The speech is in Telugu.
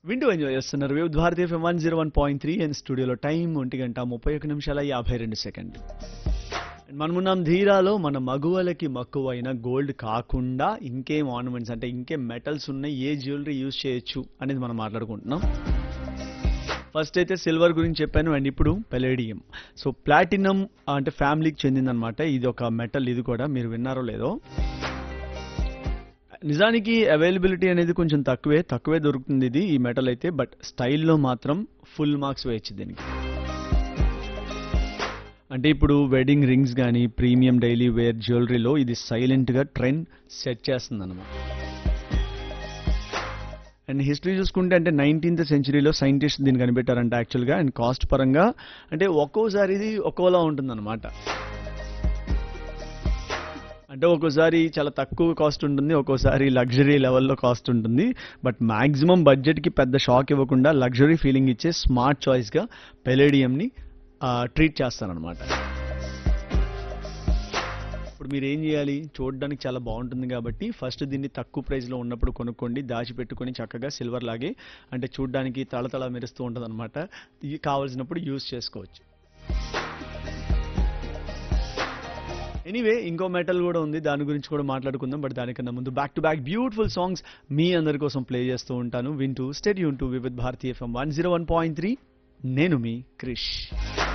వింటూ ఎంజాయ్ చేస్తున్నారు Vividh Bharati FM one zero one point three and స్టూడియోలో టైం ఒంటి గంట ముప్పై ఒక నిమిషాల యాభై రెండు సెకండ్లు And మనమున్నాం ధీరాలో మన మగువలకి మక్కువైన గోల్డ్ కాకుండా ఇంకేం ఆర్నమెంట్స్ అంటే ఇంకేం మెటల్స్ ఉన్నాయి ఏ జ్యువెలరీ యూజ్ చేయొచ్చు అనేది మనం మాట్లాడుకుంటున్నాం ఫస్ట్ అయితే సిల్వర్ గురించి చెప్పాను అండ్ ఇప్పుడు పెలేడియం సో ప్లాటినం అంటే ఫ్యామిలీకి చెందిందనమాట ఇది ఒక మెటల్ ఇది కూడా మీరు విన్నారో లేదో నిజానికి అవైలబిలిటీ అనేది కొంచెం తక్కువే తక్కువే దొరుకుతుంది ఇది ఈ మెటల్ అయితే బట్ స్టైల్లో మాత్రం ఫుల్ మార్క్స్ వేయచ్చు దీనికి అంటే ఇప్పుడు వెడ్డింగ్ రింగ్స్ కానీ ప్రీమియం డైలీ వేర్ జ్యువెలరీలో ఇది సైలెంట్గా ట్రెండ్ సెట్ చేస్తుంది అనమాట అండ్ హిస్టరీ చూసుకుంటే అంటే నైన్టీన్త్ సెంచరీలో సైంటిస్ట్ దీన్ని కనిపెట్టారంట యాక్చువల్గా అండ్ కాస్ట్ పరంగా అంటే ఒక్కోసారి ఇది ఒక్కోలా ఉంటుందన్నమాట అంటే ఒక్కోసారి చాలా తక్కువ కాస్ట్ ఉంటుంది ఒక్కోసారి లగ్జరీ లెవెల్లో కాస్ట్ ఉంటుంది బట్ మాక్సిమం బడ్జెట్కి పెద్ద షాక్ ఇవ్వకుండా లగ్జరీ ఫీలింగ్ ఇచ్చే స్మార్ట్ చాయిస్గా పెలేడియంని ట్రీట్ చేస్తారనమాట ఇప్పుడు మీరు ఏం చేయాలి చూడడానికి చాలా బాగుంటుంది కాబట్టి ఫస్ట్ దీన్ని తక్కువ ప్రైస్లో ఉన్నప్పుడు కొనుక్కోండి దాచిపెట్టుకొని చక్కగా సిల్వర్ లాగే అంటే చూడడానికి తళతళ మెరుస్తూ ఉంటుంది అనమాట ఇది కావాల్సినప్పుడు యూస్ చేసుకోవచ్చు ఎనీవే ఇంకో మెటల్ కూడా ఉంది దాని గురించి కూడా మాట్లాడుకుందాం బట్ దానికన్నా ముందు back to back beautiful songs మీ అందరి కోసం ప్లే చేస్తూ ఉంటాను వింటూ స్టెడ్ యూన్ to with Bharathi FM one zero one point three నేను మీ క్రిష్